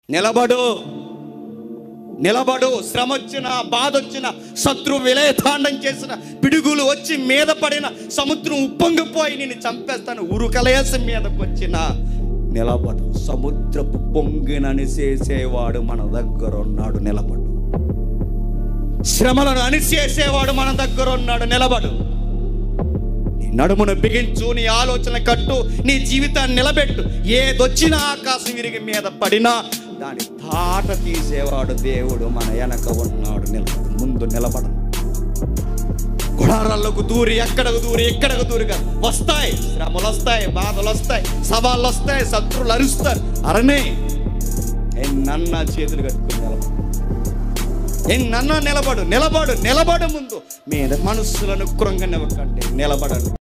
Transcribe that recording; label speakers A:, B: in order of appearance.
A: నిలబడు నిలబడు శ్రమ వచ్చిన బాధ వచ్చిన శత్రు విలయతాండం చేసిన పిడుగులు వచ్చి మీద పడిన సముద్రం ఉప్పొంగిపోయి నేను చంపేస్తాను ఉరుకలేసి మీదకి వచ్చిన నిలబడు సముద్రపు పొంగినని చేసేవాడు మన దగ్గర ఉన్నాడు నిలబడు శ్రమలను అణిచేసేవాడు మన దగ్గర ఉన్నాడు నిలబడు నీ నడుమును బిగించు నీ ఆలోచన కట్టు నీ జీవితాన్ని నిలబెట్టు ఏదొచ్చినా ఆకాశం విరిగి మీద పడినా దాని తాట తీసేవాడు దేవుడు మన వెనక ఉన్నాడు నిలబడు ముందు నిలబడ గుడారాల్లోకి దూరి ఎక్కడకు దూరి ఎక్కడకు దూరిగా వస్తాయి శ్రమలు వస్తాయి బాధలు వస్తాయి సవాళ్ళు వస్తాయి శత్రువులు అరుస్తారు అరనే నన్న చేతులు కట్టుకుని నిలబడు నన్న నిలబడు నిలబడు నిలబడు ముందు మీద మనస్సులను కృంగనివ్వకండి నిలబడండి